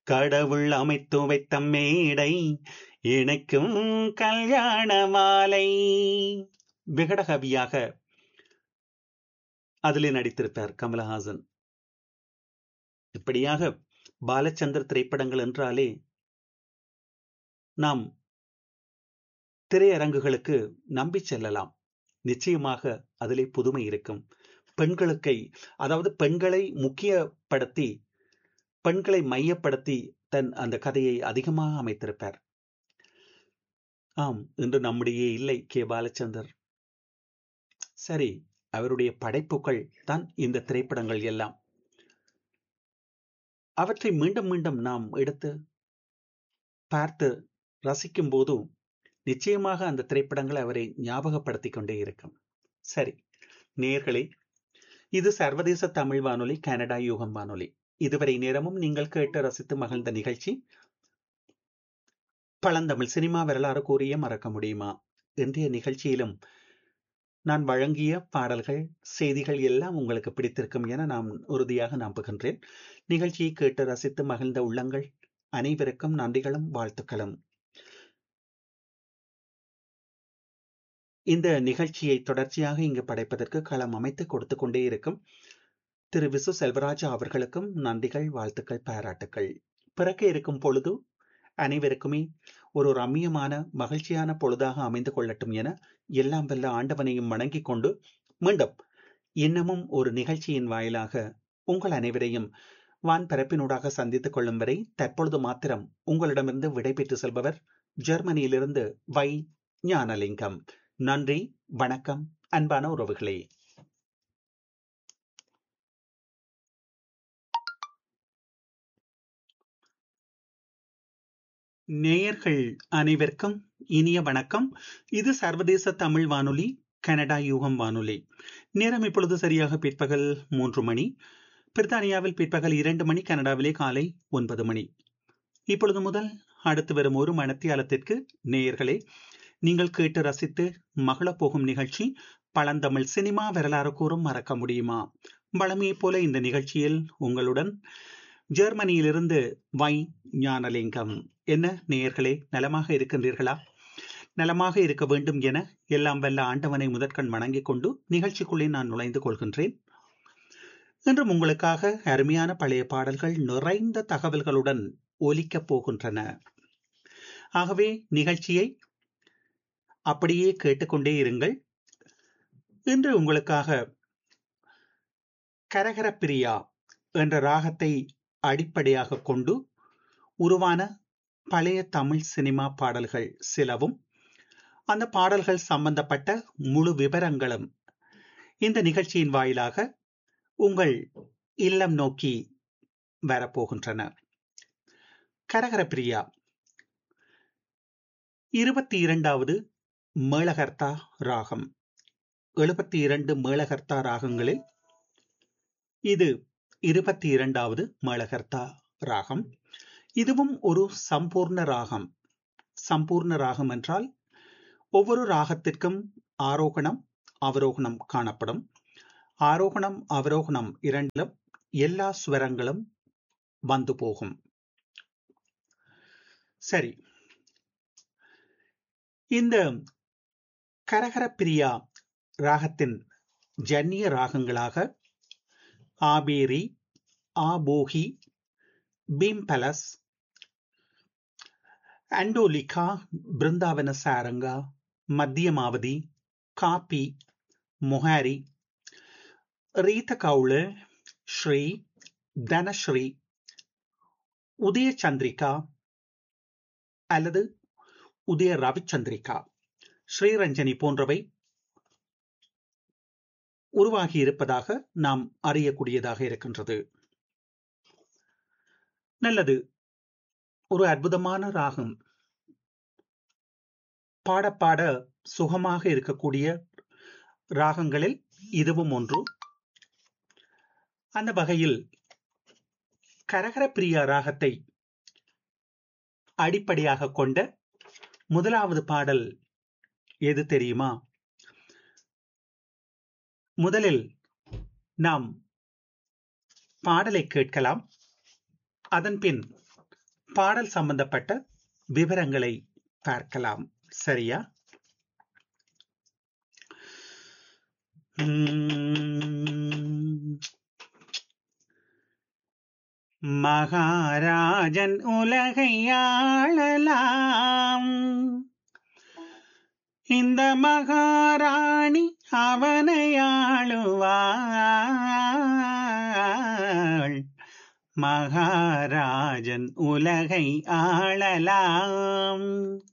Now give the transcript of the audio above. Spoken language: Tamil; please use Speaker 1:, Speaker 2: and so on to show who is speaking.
Speaker 1: கடவுள் அமைத்து வைத்த மேடை இணைக்கும் கல்யாண மாலை விகடகவியாக அதிலே நடித்திருப்பார் கமலஹாசன் இப்படியாக பாலச்சந்தர் திரைப்படங்கள் என்றாலே நாம் திரையரங்குகளுக்கு நம்பி செல்லலாம் நிச்சயமாக அதிலே புதுமை இருக்கும் பெண்களுக்கை அதாவது பெண்களை முக்கியப்படுத்தி பெண்களை மையப்படுத்தி தன் அந்த கதையை அதிகமாக அமைத்திருப்பார் ஆம் இன்று நம்முடைய இல்லை கே பாலச்சந்தர் சரி அவருடைய படைப்புகள் தான் இந்த திரைப்படங்கள் எல்லாம் அவற்றை மீண்டும் மீண்டும் நாம் எடுத்து பார்த்து ரசிக்கும் போது நிச்சயமாக அந்த திரைப்படங்கள் அவரை ஞாபகப்படுத்திக் கொண்டே இருக்கும் சரி நேர்களே இது சர்வதேச தமிழ் வானொலி கனடா யூகம் வானொலி இதுவரை நேரமும் நீங்கள் கேட்டு ரசித்து மகிழ்ந்த நிகழ்ச்சி பழந்தமிழ் சினிமா வரலாறு கூறிய மறக்க முடியுமா இன்றைய நிகழ்ச்சியிலும் நான் வழங்கிய பாடல்கள் செய்திகள் எல்லாம் உங்களுக்கு பிடித்திருக்கும் என நான் உறுதியாக நம்புகின்றேன் நிகழ்ச்சியை கேட்டு ரசித்து மகிழ்ந்த உள்ளங்கள் அனைவருக்கும் நன்றிகளும் வாழ்த்துக்களும் இந்த நிகழ்ச்சியை தொடர்ச்சியாக இங்கு படைப்பதற்கு களம் அமைத்து கொடுத்து கொண்டே இருக்கும் திரு விசு செல்வராஜா அவர்களுக்கும் நன்றிகள் வாழ்த்துக்கள் பாராட்டுக்கள் பிறக்க இருக்கும் பொழுது அனைவருக்குமே ஒரு ரம்மியமான மகிழ்ச்சியான பொழுதாக அமைந்து கொள்ளட்டும் என எல்லாம் வல்ல ஆண்டவனையும் வணங்கிக் கொண்டு மீண்டும் இன்னமும் ஒரு நிகழ்ச்சியின் வாயிலாக உங்கள் அனைவரையும் வான் பரப்பினூடாக சந்தித்துக் கொள்ளும் வரை தற்பொழுது மாத்திரம் உங்களிடமிருந்து விடைபெற்று செல்பவர் ஜெர்மனியிலிருந்து வை ஞானலிங்கம் நன்றி வணக்கம் அன்பான உறவுகளே நேயர்கள் அனைவருக்கும் இனிய வணக்கம் இது சர்வதேச தமிழ் வானொலி கனடா யூகம் வானொலி நேரம் இப்பொழுது சரியாக பிற்பகல் மூன்று மணி பிரித்தானியாவில் பிற்பகல் இரண்டு மணி கனடாவிலே காலை ஒன்பது மணி இப்பொழுது முதல் அடுத்து வரும் ஒரு மணத்தியாலத்திற்கு நேயர்களே நீங்கள் கேட்டு ரசித்து மகள போகும் நிகழ்ச்சி பழந்தமிழ் சினிமா வரலாறு கூறும் மறக்க முடியுமா வளமையை போல இந்த நிகழ்ச்சியில் உங்களுடன் ஜெர்மனியிலிருந்து வை ஞானலிங்கம் என்ன நேயர்களே நலமாக இருக்கின்றீர்களா நலமாக இருக்க வேண்டும் என எல்லாம் வல்ல ஆண்டவனை முதற்கண் வணங்கிக் கொண்டு நிகழ்ச்சிக்குள்ளே நான் நுழைந்து கொள்கின்றேன் இன்றும் உங்களுக்காக அருமையான பழைய பாடல்கள் நிறைந்த தகவல்களுடன் ஒலிக்கப் போகின்றன ஆகவே நிகழ்ச்சியை அப்படியே கேட்டுக்கொண்டே இருங்கள் இன்று உங்களுக்காக கரகர பிரியா என்ற ராகத்தை அடிப்படையாக கொண்டு உருவான பழைய தமிழ் சினிமா பாடல்கள் சிலவும் அந்த பாடல்கள் சம்பந்தப்பட்ட முழு விவரங்களும் இந்த நிகழ்ச்சியின் வாயிலாக உங்கள் இல்லம் நோக்கி வரப்போகின்றன கரகர பிரியா இருபத்தி இரண்டாவது மேளகர்த்தா ராகம் எழுபத்தி இரண்டு மேளகர்த்தா ராகங்களில் இது இருபத்தி இரண்டாவது மேளகர்த்தா ராகம் இதுவும் ஒரு சம்பூர்ண ராகம் சம்பூர்ண ராகம் என்றால் ஒவ்வொரு ராகத்திற்கும் ஆரோகணம் அவரோகணம் காணப்படும் ஆரோகணம் அவரோகணம் இரண்டிலும் எல்லா ஸ்வரங்களும் வந்து போகும் சரி இந்த கரகர பிரியா ராகத்தின் ஜன்னிய ராகங்களாக ஆபேரி ஆபோகி பீம்பலஸ் அண்டோலிகா பிருந்தாவன சாரங்கா மத்தியமாவதி காப்பி முஹாரி ரீத கவுள ஸ்ரீ தனஸ்ரீ உதய சந்திரிகா அல்லது உதய ரவிச்சந்திரிகா ஸ்ரீரஞ்சனி போன்றவை உருவாகி இருப்பதாக நாம் அறியக்கூடியதாக இருக்கின்றது நல்லது ஒரு அற்புதமான ராகம் பாட பாட சுகமாக இருக்கக்கூடிய ராகங்களில் இதுவும் ஒன்று அந்த வகையில் கரகர பிரியா ராகத்தை அடிப்படையாக கொண்ட முதலாவது பாடல் எது தெரியுமா முதலில் நாம் பாடலை கேட்கலாம் அதன் பின் பாடல் சம்பந்தப்பட்ட விவரங்களை பார்க்கலாம் சரியா மகாராஜன் உலகை ஆளலாம் இந்த மகாராணி அவனை ஆளுவாள் மகாராஜன் உலகை ஆளலாம்